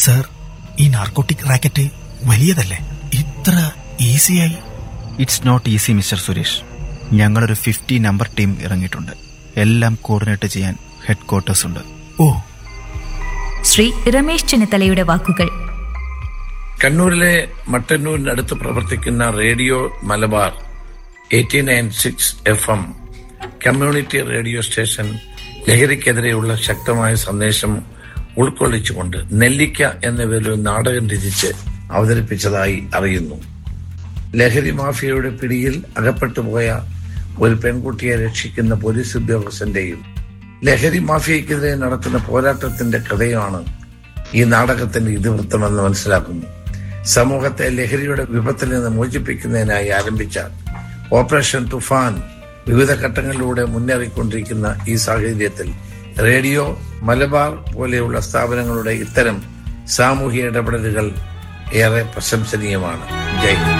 Sir ഈ narcotic racket വലിയതല്ലേ ഇത്ര ഈസിയായി it's not easy mister Suresh ഞങ്ങളൊരു ഫിഫ്റ്റി നമ്പർ ടീം ഇറങ്ങിയിട്ടുണ്ട് എല്ലാം കോർഡിനേറ്റ് ചെയ്യാൻ ഹെഡ് ക്വാർട്ടേഴ്സ് ഉണ്ട് ഓ ശ്രീ രമേശ് ചെന്നിത്തലയുടെ വാക്കുകൾ കണ്ണൂരിലെ മട്ടന്നൂരിനടുത്ത് പ്രവർത്തിക്കുന്ന radio Malabar eighty nine six F M community radio station ലഹരിക്കെതിരെയുള്ള ശക്തമായ സന്ദേശം ഉൾക്കൊള്ളിച്ചുകൊണ്ട് നെല്ലിക്ക എന്ന പേരിൽ ഒരു നാടകം രചിച്ച് അവതരിപ്പിച്ചതായി അറിയുന്നു ലഹരി മാഫിയയുടെ പിടിയിൽ അകപ്പെട്ടുപോയ ഒരു പെൺകുട്ടിയെ രക്ഷിക്കുന്ന പോലീസ് ഉദ്യോഗസ്ഥന്റെയും ലഹരി മാഫിയക്കെതിരെ നടക്കുന്ന പോരാട്ടത്തിന്റെ കഥയാണ് ഈ നാടകത്തിന്റെ ഇതിവൃത്തമെന്ന് മനസ്സിലാക്കുന്നു സമൂഹത്തെ ലഹരിയുടെ വിപത്തിൽ നിന്ന് മോചിപ്പിക്കുന്നതിനായി ആരംഭിച്ച ഓപ്പറേഷൻ തുഫാൻ വിവിധ ഘട്ടങ്ങളിലൂടെ മുന്നേറിക്കൊണ്ടിരിക്കുന്ന ഈ സാഹചര്യത്തിൽ റേഡിയോ മലബാർ പോലെയുള്ള സ്ഥാപനങ്ങളുടെ ഇത്തരം സാമൂഹിക ഇടപെടലുകൾ ഏറെ പ്രശംസനീയമാണ് ജയ് ഹിന്ദ്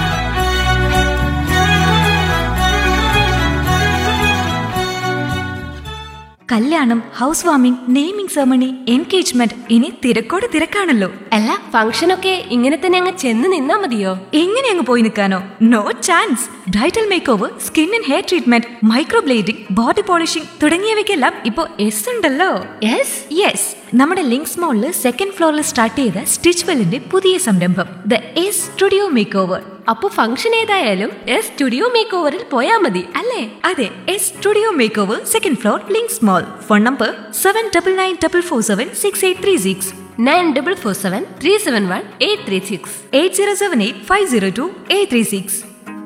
കല്യാണം house warming naming ceremony engagement ഇനി തിരക്കോട് തിരക്കാണല്ലോ അല്ല ഫംഗ്ഷനൊക്കെ ഇങ്ങനെ തന്നെ അങ്ങ് ചെന്ന് നിന്നാ മതിയോ എങ്ങനെ അങ്ങ് പോയി നിൽക്കാനോ no chance bridal makeover skin and hair treatment microblading body polishing തുടങ്ങിയവയ്ക്കെല്ലാം ഇപ്പോൾ എസ് ഉണ്ടല്ലോ യെസ് യെസ് നമ്മുടെ ലിങ്ക്സ് മോളിൽ സെക്കൻഡ് ഫ്ലോറിൽ സ്റ്റാർട്ട് ചെയ്ത സ്റ്റിച്ച് വെല്ലിന്റെ പുതിയ സംരംഭം the S studio makeover അപ്പൊ ഫംഗ്ഷൻ ഏതായാലും എസ് സ്റ്റുഡിയോ മേക്ക് ഓവറിൽ പോയാ മതി അല്ലേ അതെ S studio makeover second floor links mall phone number seven double nine double four seven six eight three six nine double four seven three seven one eight three six eight zero seven eight five zero two eight three six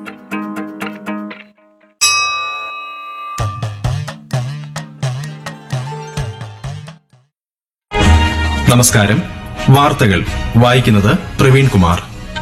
നമസ്കാരം വാർത്തകൾ വായിക്കുന്നത് പ്രവീൺ കുമാർ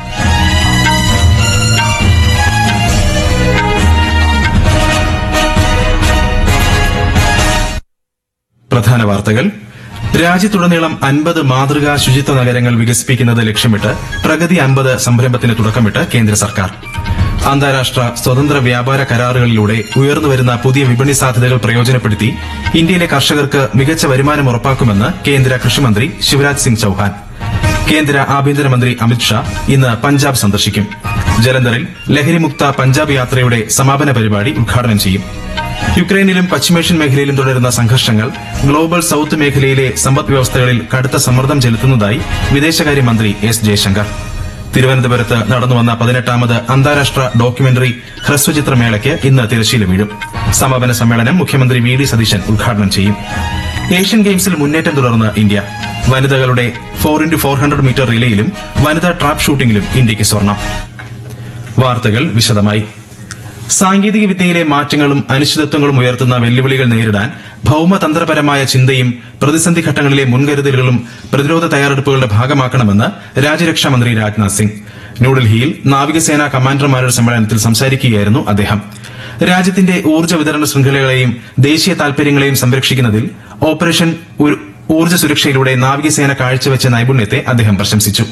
പ്രധാന വാർത്തകൾ രാജ്യത്തുടനീളം അൻപത് മാതൃകാ ശുചിത്വ നഗരങ്ങൾ വികസിപ്പിക്കുന്നത് ലക്ഷ്യമിട്ട് പ്രഗതി അൻപത് സംരംഭത്തിന് തുടക്കമിട്ട് കേന്ദ്ര സർക്കാർ അന്താരാഷ്ട്ര സ്വതന്ത്ര വ്യാപാര കരാറുകളിലൂടെ ഉയർന്നുവരുന്ന പുതിയ വിപണി സാധ്യതകൾ പ്രയോജനപ്പെടുത്തി ഇന്ത്യയിലെ കർഷകർക്ക് മികച്ച വരുമാനം ഉറപ്പാക്കുമെന്ന് കേന്ദ്ര കൃഷിമന്ത്രി ശിവരാജ് സിംഗ് ചൌഹാൻ കേന്ദ്ര ആഭ്യന്തരമന്ത്രി അമിത്ഷാ ഇന്ന് പഞ്ചാബ് സന്ദർശിക്കും ജലന്ധറിൽ ലഹരിമുക്ത പഞ്ചാബ് യാത്രയുടെ സമാപന പരിപാടി ഉദ്ഘാടനം ചെയ്യും യുക്രൈനിലും പശ്ചിമേഷ്യൻ മേഖലയിലും തുടരുന്ന സംഘർഷങ്ങൾ ഗ്ലോബൽ സൌത്ത് മേഖലയിലെ സമ്പദ് വ്യവസ്ഥകളിൽ കടുത്ത സമ്മർദ്ദം ചെലുത്തുന്നതായി വിദേശകാര്യമന്ത്രി എസ് ജയശങ്കർ തിരുവനന്തപുരത്ത് നടന്നുവന്ന പതിനെട്ടാമത് അന്താരാഷ്ട്ര ഡോക്യുമെന്ററി ഹ്രസ്വചിത്രമേളയ്ക്ക് ഇന്ന് തിരശ്ശീല വീഴും സമാപന സമ്മേളനം മുഖ്യമന്ത്രി വി ഡി സതീശൻ ഉദ്ഘാടനം ചെയ്യും ഏഷ്യൻ ഗെയിംസിൽ മുന്നേറ്റം തുടർന്ന് ഇന്ത്യ വനിതകളുടെ four into four hundred metre റിലേയിലും വനിതാ ട്രാപ്പ് ഷൂട്ടിംഗിലും ഇന്ത്യയ്ക്ക് സ്വർണം വാർത്തകൾ വിശദമായി സാങ്കേതിക വിദ്യയിലെ മാറ്റങ്ങളും അനിശ്ചിതത്വങ്ങളും ഉയർത്തുന്ന വെല്ലുവിളികൾ നേരിടാൻ ഭൌമതന്ത്രപരമായ ചിന്തയും പ്രതിസന്ധി ഘട്ടങ്ങളിലെ മുൻകരുതലുകളും പ്രതിരോധ തയ്യാറെടുപ്പുകളുടെ ഭാഗമാക്കണമെന്ന് രാജ്യരക്ഷാമന്ത്രി രാജ്നാഥ് സിംഗ് ന്യൂഡൽഹിയിൽ നാവികസേനാ കമാൻഡർമാരുടെ സമ്മേളനത്തിൽ സംസാരിക്കുകയായിരുന്നു അദ്ദേഹം രാജ്യത്തിന്റെ ഊർജ്ജ വിതരണ ശൃംഖലകളെയും ദേശീയ താൽപര്യങ്ങളെയും സംരക്ഷിക്കുന്നതിൽ ഓപ്പറേഷൻ ഒരു- ഊർജ്ജ സുരക്ഷയിലൂടെ നാവികസേന കാഴ്ചവെച്ച നൈപുണ്യത്തെ അദ്ദേഹം പ്രശംസിച്ചു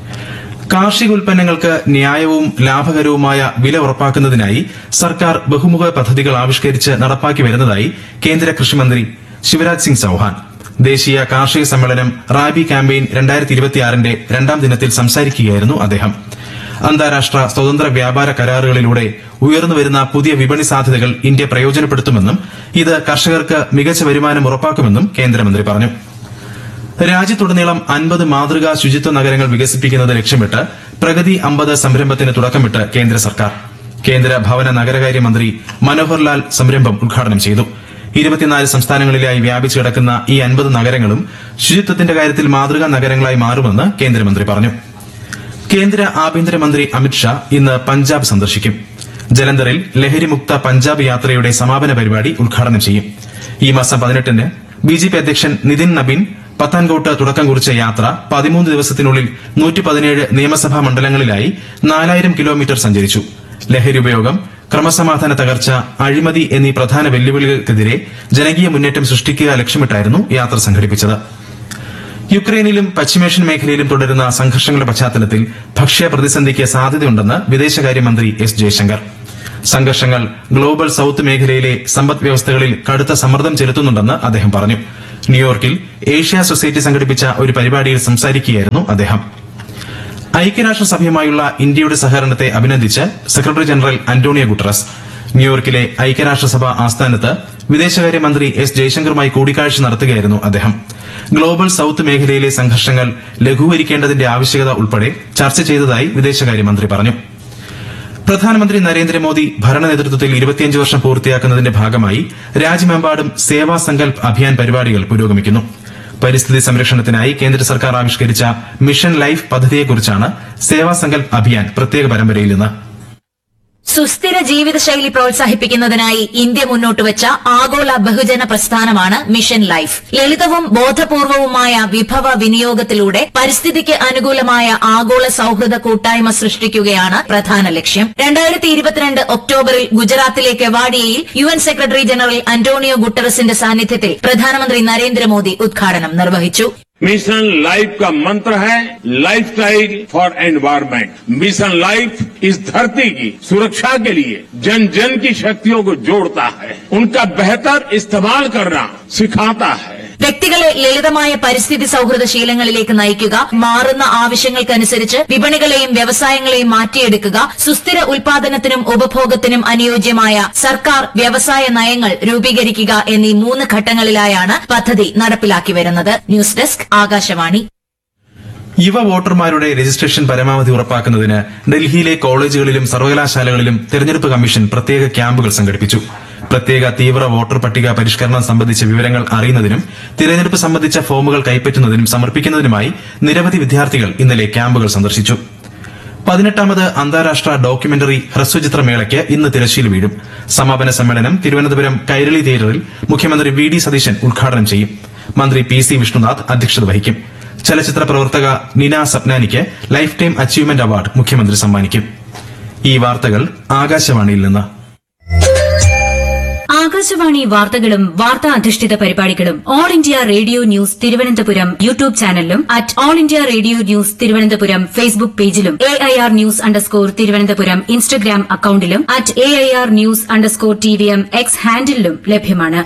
കാർഷിക ഉൽപ്പന്നങ്ങൾക്ക് ന്യായവും ലാഭകരവുമായ വില ഉറപ്പാക്കുന്നതിനായി സർക്കാർ ബഹുമുഖ പദ്ധതികൾ ആവിഷ്കരിച്ച് നടപ്പാക്കി വരുന്നതായി കേന്ദ്ര കൃഷിമന്ത്രി ശിവരാജ് സിംഗ് ചൌഹാൻ ദേശീയ കാർഷിക സമ്മേളനം റാബി ക്യാമ്പയിൻ രണ്ടായിരത്തി ഇരുപത്തിയാറിന്റെ രണ്ടാം ദിനത്തിൽ സംസാരിക്കുകയായിരുന്നു അദ്ദേഹം അന്താരാഷ്ട്ര സ്വതന്ത്ര വ്യാപാര കരാറുകളിലൂടെ ഉയർന്നുവരുന്ന പുതിയ വിപണി സാധ്യതകൾ ഇന്ത്യ പ്രയോജനപ്പെടുത്തുമെന്നും ഇത് കർഷകർക്ക് മികച്ച വരുമാനം ഉറപ്പാക്കുമെന്നും കേന്ദ്രമന്ത്രി പറഞ്ഞു രാജ്യത്തുടനീളം അൻപത് മാതൃകാ ശുചിത്വ നഗരങ്ങൾ വികസിപ്പിക്കുന്നത് ലക്ഷ്യമിട്ട് പ്രഗതി അമ്പത് സംരംഭത്തിന് തുടക്കമിട്ട് കേന്ദ്ര സർക്കാർ കേന്ദ്ര ഭവന നഗരകാര്യ മന്ത്രി മനോഹർ ലാൽ സംരംഭം ഉദ്ഘാടനം ചെയ്തു ഇരുപത്തിനാല് സംസ്ഥാനങ്ങളിലായി വ്യാപിച്ചു കിടക്കുന്ന ഈ അൻപത് നഗരങ്ങളും ശുചിത്വത്തിന്റെ കാര്യത്തിൽ മാതൃകാ നഗരങ്ങളായി മാറുമെന്ന് കേന്ദ്രമന്ത്രി പറഞ്ഞു കേന്ദ്ര ആഭ്യന്തരമന്ത്രി അമിത്ഷാ ഇന്ന് പഞ്ചാബ് സന്ദർശിക്കും ജലന്ധറിൽ ലഹരിമുക്ത പഞ്ചാബ് യാത്രയുടെ സമാപന പരിപാടി ഉദ്ഘാടനം ചെയ്യും ഈ മാസം പതിനെട്ടിന് ബി ജെ പി അധ്യക്ഷൻ നിതിൻ നബിൻ പത്താൻകോട്ട് തുടക്കം കുറിച്ച യാത്ര പതിമൂന്ന് ദിവസത്തിനുള്ളിൽ നൂറ്റി പതിനേഴ് നിയമസഭാ മണ്ഡലങ്ങളിലായി നാലായിരം കിലോമീറ്റർ സഞ്ചരിച്ചു ലഹരി ഉപയോഗം ക്രമസമാധാന തകർച്ച അഴിമതി എന്നീ പ്രധാന വെല്ലുവിളികൾക്കെതിരെ ജനകീയ മുന്നേറ്റം സൃഷ്ടിക്കുക ലക്ഷ്യമിട്ടായിരുന്നു യാത്ര സംഘടിപ്പിച്ചത് യുക്രൈനിലും പശ്ചിമേഷ്യൻ മേഖലയിലും തുടരുന്ന സംഘർഷങ്ങളുടെ പശ്ചാത്തലത്തിൽ ഭക്ഷ്യ പ്രതിസന്ധിക്ക് സാധ്യതയുണ്ടെന്ന് വിദേശകാര്യമന്ത്രി എസ് ജയശങ്കർ സംഘർഷങ്ങൾ ഗ്ലോബൽ സൌത്ത് മേഖലയിലെ സമ്പദ് വ്യവസ്ഥകളിൽ കടുത്ത സമ്മർദ്ദം ചെലുത്തുന്നുണ്ടെന്ന് അദ്ദേഹം പറഞ്ഞു ന്യൂയോർക്കിൽ ഏഷ്യ സൊസൈറ്റി സംഘടിപ്പിച്ച ഒരു പരിപാടിയിൽ സംസാരിക്കുകയായിരുന്നു അദ്ദേഹം ഐക്യരാഷ്ട്രസഭയുമായുള്ള ഇന്ത്യയുടെ സഹകരണത്തെ അഭിനന്ദിച്ച് സെക്രട്ടറി ജനറൽ അന്റോണിയോ ഗുട്ടറസ് ന്യൂയോർക്കിലെ ഐക്യരാഷ്ട്രസഭ ആസ്ഥാനത്ത് വിദേശകാര്യമന്ത്രി എസ് ജയശങ്കറുമായി കൂടിക്കാഴ്ച നടത്തുകയായിരുന്നു അദ്ദേഹം ഗ്ലോബൽ സൌത്ത് മേഖലയിലെ സംഘർഷങ്ങൾ ലഘൂകരിക്കേണ്ടതിന്റെ ആവശ്യകത ഉൾപ്പെടെ ചർച്ച ചെയ്തതായി വിദേശകാര്യമന്ത്രി പറഞ്ഞു പ്രധാനമന്ത്രി നരേന്ദ്രമോദി ഭരണ നേതൃത്വത്തിൽ ഇരുപത്തിയഞ്ച് വർഷം പൂർത്തിയാക്കുന്നതിന്റെ ഭാഗമായി രാജ്യമെമ്പാടും സേവാ സങ്കൽപ് അഭിയാൻ പരിപാടികൾ പുരോഗമിക്കുന്നു പരിസ്ഥിതി സംരക്ഷണത്തിനായി കേന്ദ്ര സർക്കാർ ആവിഷ്കരിച്ച മിഷൻ ലൈഫ് പദ്ധതിയെക്കുറിച്ചാണ് സേവാ സങ്കൽപ് അഭിയാൻ പ്രത്യേക പരമ്പരയിൽ നിന്ന് സുസ്ഥിര ജീവിതശൈലി പ്രോത്സാഹിപ്പിക്കുന്നതിനായി ഇന്ത്യ മുന്നോട്ട് വെച്ച ആഗോള ബഹുജന പ്രസ്ഥാനമാണ് മിഷൻ ലൈഫ് ലളിതവും ബോധപൂർവവുമായ വിഭവ വിനിയോഗത്തിലൂടെ പരിസ്ഥിതിക്ക് അനുകൂലമായ ആഗോള സൌഹൃദ കൂട്ടായ്മ സൃഷ്ടിക്കുകയാണ് പ്രധാന ലക്ഷ്യം രണ്ടായിരത്തി ഇരുപത്തിരണ്ട് ഒക്ടോബറിൽ ഗുജറാത്തിലെ കെവാഡിയയിൽ U N secretary general Antonio ഗുട്ടറസിന്റെ സാന്നിധ്യത്തിൽ പ്രധാനമന്ത്രി നരേന്ദ്രമോദി ഉദ്ഘാടനം നിർവഹിച്ചു मिशन लाइफ का मंत्र है lifestyle for environment mission life इस धरती की सुरक्षा के लिए जन जन की शक्तियों को जोड़ता है उनका बेहतर इस्तेमाल करना सिखाता है വ്യക്തികളെ ലളിതമായ പരിസ്ഥിതി സൌഹൃദ ശീലങ്ങളിലേക്ക് നയിക്കുക മാറുന്ന ആവശ്യങ്ങൾക്കനുസരിച്ച് വിപണികളെയും വ്യവസായങ്ങളെയും മാറ്റിയെടുക്കുക സുസ്ഥിര ഉൽപാദനത്തിനും ഉപഭോഗത്തിനും അനുയോജ്യമായ സർക്കാർ വ്യവസായ നയങ്ങൾ രൂപീകരിക്കുക എന്നീ മൂന്ന് ഘട്ടങ്ങളിലായാണ് പദ്ധതി നടപ്പിലാക്കി വരുന്നത് ന്യൂസ് ഡെസ്ക് ആകാശവാണി യുവ വോട്ടർമാരുടെ രജിസ്ട്രേഷൻ പരമാവധി ഉറപ്പാക്കുന്നതിന് ഡൽഹിയിലെ കോളേജുകളിലും സർവകലാശാലകളിലും തെരഞ്ഞെടുപ്പ് കമ്മീഷൻ പ്രത്യേക ക്യാമ്പുകൾ സംഘടിപ്പിച്ചു പ്രത്യേക തീവ്ര വോട്ടർ പട്ടിക പരിഷ്കരണം സംബന്ധിച്ച വിവരങ്ങൾ അറിയുന്നതിനും തിരഞ്ഞെടുപ്പ് സംബന്ധിച്ച ഫോമുകൾ കൈപ്പറ്റുന്നതിനും സമർപ്പിക്കുന്നതിനുമായി നിരവധി വിദ്യാർത്ഥികൾ ഇന്നലെ ക്യാമ്പുകൾ സന്ദർശിച്ചു പതിനെട്ടാമത് അന്താരാഷ്ട്ര ഡോക്യുമെന്ററി ഹ്രസ്വചിത്രമേളയ്ക്ക് ഇന്ന് തിരശ്ശീല വീഴും സമാപന സമ്മേളനം തിരുവനന്തപുരം കൈരളി തിയേറ്ററിൽ മുഖ്യമന്ത്രി വി ഡി സതീശൻ ഉദ്ഘാടനം ചെയ്യും മന്ത്രി പി സി വിഷ്ണുനാഥ് അധ്യക്ഷത വഹിക്കും ചലച്ചിത്ര പ്രവർത്തക നിന സപ്നാനിക്ക് ലൈഫ് ടൈം അച്ചീവ്മെന്റ് അവാർഡ് മുഖ്യമന്ത്രി സമ്മാനിക്കും ഈ വാർത്തകൾ ആകാശവാണിയിൽ നിന്ന് ആകാശവാണി വാർത്തകളും വാർത്താ അധിഷ്ഠിത പരിപാടികളും All India Radio news Thiruvananthapuram YouTube ചാനലിലും at All India Radio news Thiruvananthapuram Facebook പേജിലും A I R news underscore Thiruvananthapuram Instagram അക്കൌണ്ടിലും at A I R news underscore T V M X ഹാൻഡിലും ലഭ്യമാണ്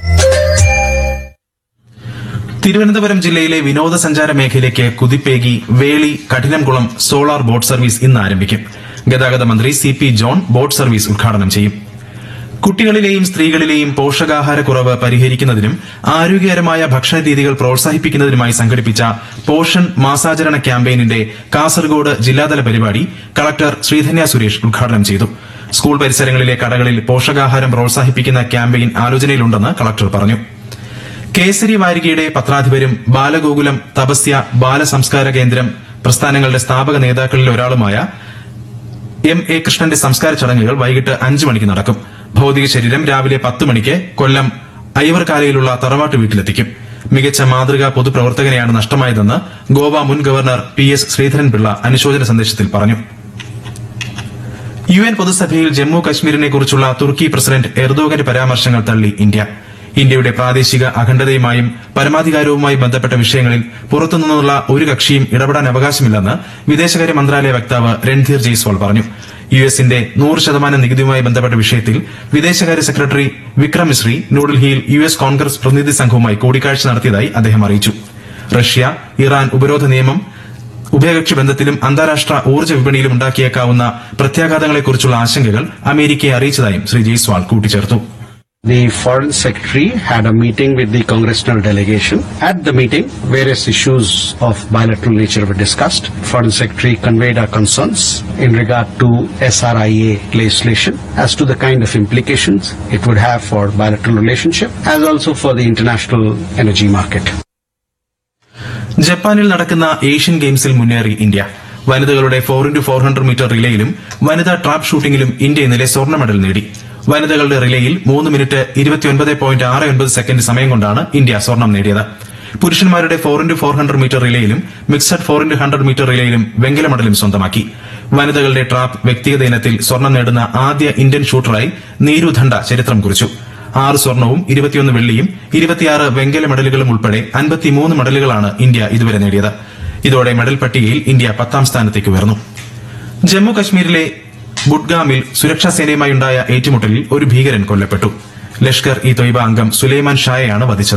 തിരുവനന്തപുരം ജില്ലയിലെ വിനോദസഞ്ചാര മേഖലയ്ക്ക് കുതിപ്പേകി Veli Kadinamkulam solar boat service ഇന്ന് ആരംഭിക്കും ഗതാഗത മന്ത്രി C P John boat service ഉദ്ഘാടനം ചെയ്യും കുട്ടികളിലെയും സ്ത്രീകളിലെയും പോഷകാഹാരക്കുറവ് പരിഹരിക്കുന്നതിനും ആരോഗ്യകരമായ ഭക്ഷണ രീതികൾ പ്രോത്സാഹിപ്പിക്കുന്നതിനുമായി സംഘടിപ്പിച്ച പോഷൺ മാസാചരണ ക്യാമ്പയിനിന്റെ കാസർഗോഡ് ജില്ലാതല പരിപാടി കളക്ടർ ശ്രീധന്യ സുരേഷ് ഉദ്ഘാടനം ചെയ്തു സ്കൂൾ പരിസരങ്ങളിലെ കടകളിൽ പോഷകാഹാരം പ്രോത്സാഹിപ്പിക്കുന്ന ക്യാമ്പയിൻ ആലോചനയിലുണ്ടെന്ന് കളക്ടർ പറഞ്ഞു കേസരി വാരികയുടെ പത്രാധിപരും ബാലഗോകുലം തപസ്യ ബാലസംസ്കാര കേന്ദ്രം പ്രസ്ഥാനങ്ങളുടെ സ്ഥാപക നേതാക്കളിൽ ഒരാളുമായ എം എ കൃഷ്ണന്റെ സംസ്കാര ചടങ്ങുകൾ വൈകിട്ട് അഞ്ചു മണിക്ക് നടക്കും ഭൌതിക ശരീരം രാവിലെ പത്ത് മണിക്ക് കൊല്ലം ഐവർകാലയിലുള്ള തറവാട്ട് വീട്ടിലെത്തിക്കും മികച്ച മാതൃകാ പൊതുപ്രവർത്തകനെയാണ് നഷ്ടമായതെന്ന് ഗോവ മുൻ ഗവർണർ പി എസ് ശ്രീധരൻപിള്ള അനുശോചന സന്ദേശത്തിൽ പറഞ്ഞു യു എൻ പൊതുസഭയിൽ ജമ്മു കശ്മീരിനെ കുറിച്ചുള്ള തുർക്കി പ്രസിഡന്റ് എർദോഗന്റെ പരാമർശങ്ങൾ തള്ളി ഇന്ത്യ ഇന്ത്യയുടെ പ്രാദേശിക അഖണ്ഡതയുമായും പരമാധികാരവുമായി ബന്ധപ്പെട്ട വിഷയങ്ങളിൽ പുറത്തുനിന്നുള്ള ഒരു കക്ഷിയും ഇടപെടാൻ അവകാശമില്ലെന്ന് വിദേശകാര്യ മന്ത്രാലയ വക്താവ് രൺധീർ ജയ്സ്വാൾ പറഞ്ഞു യു എസിന്റെ നൂറ് ശതമാനം നികുതിയുമായി ബന്ധപ്പെട്ട വിഷയത്തിൽ വിദേശകാര്യ സെക്രട്ടറി വിക്രം മിശ്രി ന്യൂഡൽഹിയിൽ യു എസ് കോൺഗ്രസ് പ്രതിനിധി സംഘവുമായി കൂടിക്കാഴ്ച നടത്തിയതായി അദ്ദേഹം അറിയിച്ചു റഷ്യ ഇറാൻ ഉപരോധ നിയമം ഉഭയകക്ഷി ബന്ധത്തിലും അന്താരാഷ്ട്ര ഊർജ്ജ വിപണിയിലും ഉണ്ടാക്കിയേക്കാവുന്ന പ്രത്യാഘാതങ്ങളെക്കുറിച്ചുള്ള ആശങ്കകൾ അമേരിക്കയെ അറിയിച്ചതായും ശ്രീ ജയ്സ്വാൾ കൂട്ടിച്ചേർത്തു The Foreign Secretary had a meeting with the congressional delegation. At the meeting, various issues of bilateral nature were discussed. Foreign Secretary conveyed our concerns in regard to SRIA legislation as to the kind of implications it would have for bilateral relationship as also for the international energy market. ജപ്പാനിൽ നടക്കുന്ന Asian ഗെയിംസിൽ മുന്നേറി India വനിതകളുടെ four into four hundred metre റിലേയിലും വനിതാ trap ഷൂട്ടിംഗിലും India ഇന്നലെ സ്വർണ്ണ medal നേടി വനിതകളുടെ റിലേയിൽ മൂന്ന് മിനിറ്റ് ഇരുപത്തിയൊൻപത് പോയിന്റ് ആറ് ഒൻപത് സെക്കൻഡ് സമയം കൊണ്ടാണ് ഇന്ത്യ സ്വർണം നേടിയത് പുരുഷന്മാരുടെ four into four hundred metre റിലേയിലും mixed four into hundred metre റിലേയിലും വെങ്കല മെഡലും സ്വന്തമാക്കി വനിതകളുടെ ട്രാപ്പ് വ്യക്തിഗത ഇനത്തിൽ സ്വർണം നേടുന്ന ആദ്യ ഇന്ത്യൻ ഷൂട്ടറായി നീരു ധണ്ട ചരിത്രം കുറിച്ചു ആറ് സ്വർണവും ഇരുപത്തിയൊന്ന് വെള്ളിയും ഇരുപത്തിയാറ് വെങ്കല മെഡലുകളും ഉൾപ്പെടെ അൻപത്തിമൂന്ന് മെഡലുകളാണ് ഇന്ത്യ ഇതുവരെ നേടിയത് ഇതോടെ മെഡൽ പട്ടികയിൽ ഇന്ത്യ പത്താം സ്ഥാനത്തേക്ക് ഉയർന്നു ജമ്മു കശ്മീരിലെ ബുഡ്ഗാമിൽ സുരക്ഷാ സേനയുമായുണ്ടായ ഏറ്റുമുട്ടലിൽ ഒരു ഭീകരൻ കൊല്ലപ്പെട്ടു ലഷ്കർ ഇ തൊയ്ബ അംഗം സുലൈമാൻ ഷായെയാണ് വധിച്ചത്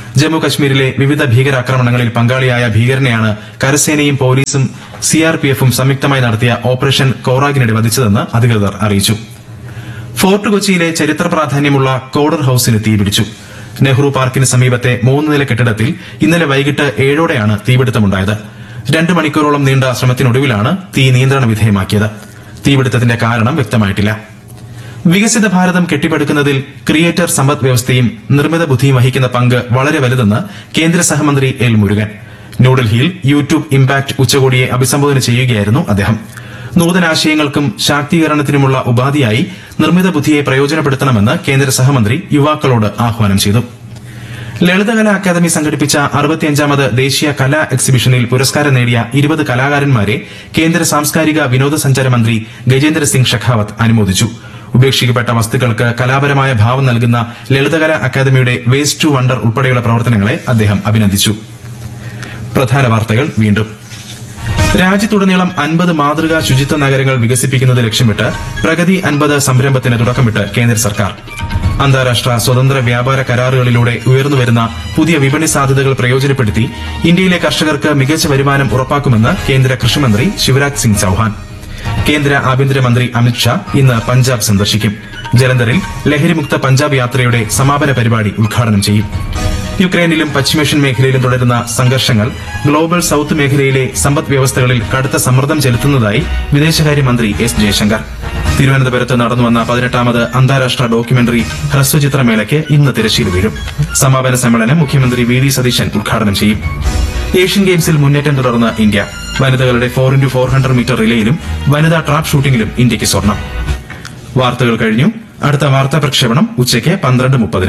ജമ്മു കശ്മീരിലെ വിവിധ ഭീകരാക്രമണങ്ങളിൽ പങ്കാളിയായ ഭീകരനെയാണ് കരസേനയും പോലീസും സിആർപിഎഫും സംയുക്തമായി നടത്തിയ ഓപ്പറേഷൻ കോറാഗിനിടെ വധിച്ചതെന്ന് അധികൃതർ അറിയിച്ചു ഫോർട്ട് കൊച്ചിയിലെ ചരിത്ര പ്രാധാന്യമുള്ള കോഡർ ഹൌസിന് തീപിടിച്ചു നെഹ്റു പാർക്കിന് സമീപത്തെ മൂന്ന് നില കെട്ടിടത്തിൽ ഇന്നലെ വൈകിട്ട് ഏഴോടെയാണ് തീപിടുത്തമുണ്ടായത് രണ്ട് മണിക്കൂറോളം നീണ്ട ശ്രമത്തിനൊടുവിലാണ് തീ നിയന്ത്രണ വിധേയമാക്കിയത് തീപിടുത്തത്തിന്റെ കാരണം വ്യക്തമായിട്ടില്ല വികസിത ഭാരതം കെട്ടിപ്പടുക്കുന്നതിൽ ക്രിയേറ്റർ സമ്പദ് വ്യവസ്ഥയും നിർമ്മിത ബുദ്ധിയും വഹിക്കുന്ന പങ്ക് വളരെ വലുതെന്ന് കേന്ദ്ര സഹമന്ത്രി എൽ മുരുകൻ ന്യൂഡൽഹിയിൽ യൂട്യൂബ് ഇംപാക്ട് ഉച്ചകോടിയെ അഭിസംബോധന ചെയ്യുകയായിരുന്നു അദ്ദേഹം നൂതനാശയങ്ങൾക്കും ശാക്തീകരണത്തിനുമുള്ള ഉപാധിയായി നിർമ്മിത ബുദ്ധിയെ പ്രയോജനപ്പെടുത്തണമെന്ന് കേന്ദ്ര സഹമന്ത്രി യുവാക്കളോട് ആഹ്വാനം ചെയ്തു ലളിതകലാ അക്കാദമി സംഘടിപ്പിച്ച അറുപത്തിയഞ്ചാമത് ദേശീയ കലാ എക്സിബിഷനിൽ പുരസ്കാരം നേടിയ ഇരുപത് കലാകാരന്മാരെ കേന്ദ്ര സാംസ്കാരിക വിനോദസഞ്ചാര മന്ത്രി ഗജേന്ദ്ര സിംഗ് ഷെഖാവത്ത് അനുമോദിച്ചു ഉപേക്ഷിക്കപ്പെട്ട വസ്തുക്കൾക്ക് കലാപരമായ ഭാവം നൽകുന്ന ലളിതകലാ അക്കാദമിയുടെ വേസ്റ്റ് ടു വണ്ടർ ഉൾപ്പെടെയുള്ള പ്രവർത്തനങ്ങളെ അദ്ദേഹം അഭിനന്ദിച്ചു പ്രധാന വാർത്തകൾ വീണ്ടും രാജ്യത്തുടനീളം അൻപത് മാതൃകാ ശുചിത്വ നഗരങ്ങൾ വികസിപ്പിക്കുന്നത് ലക്ഷ്യമിട്ട് പ്രഗതി അൻപത് സംരംഭത്തിന് തുടക്കമിട്ട് കേന്ദ്ര സർക്കാർ അന്താരാഷ്ട്ര സ്വതന്ത്ര വ്യാപാര കരാറുകളിലൂടെ ഉയർന്നുവരുന്ന പുതിയ വിപണി സാധ്യതകൾ പ്രയോജനപ്പെടുത്തി ഇന്ത്യയിലെ കർഷകർക്ക് മികച്ച വരുമാനം ഉറപ്പാക്കുമെന്ന് കേന്ദ്ര കൃഷിമന്ത്രി ശിവരാജ് സിംഗ് ചൌഹാൻ കേന്ദ്ര ആഭ്യന്തരമന്ത്രി അമിത്ഷാ ഇന്ന് പഞ്ചാബ് സന്ദർശിക്കും ജലന്ധറിൽ ലഹരിമുക്ത പഞ്ചാബ് യാത്രയുടെ സമാപന പരിപാടി ഉദ്ഘാടനം ചെയ്യും യുക്രൈനിലും പശ്ചിമേഷ്യൻ മേഖലയിലും തുടരുന്ന സംഘർഷങ്ങൾ ഗ്ലോബൽ സൌത്ത് മേഖലയിലെ സമ്പദ് വ്യവസ്ഥകളിൽ കടുത്ത സമ്മർദ്ദം ചെലുത്തുന്നതായി വിദേശകാര്യമന്ത്രി എസ് ജയശങ്കർ തിരുവനന്തപുരത്ത് നടന്നുവന്ന പതിനെട്ടാമത് അന്താരാഷ്ട്ര ഡോക്യുമെന്ററി ഹ്രസ്വചിത്രമേളയ്ക്ക് ഇന്ന് തിരശ്ശീല വീഴും സമാപന സമ്മേളനം മുഖ്യമന്ത്രി വി ഡി സതീശൻ ഉദ്ഘാടനം ചെയ്യും ഏഷ്യൻ ഗെയിംസിൽ മുന്നേറ്റം തുടർന്ന് ഇന്ത്യ വനിതകളുടെ four into four hundred metre റിലേയിലും വനിതാ ട്രാപ്പ് ഷൂട്ടിംഗിലും ഇന്ത്യയ്ക്ക് സ്വർണം വാർത്തകൾ കഴിഞ്ഞു അടുത്ത വാർത്താ പ്രക്ഷേപണം ഉച്ചയ്ക്ക് പന്ത്രണ്ട് മുപ്പതിന്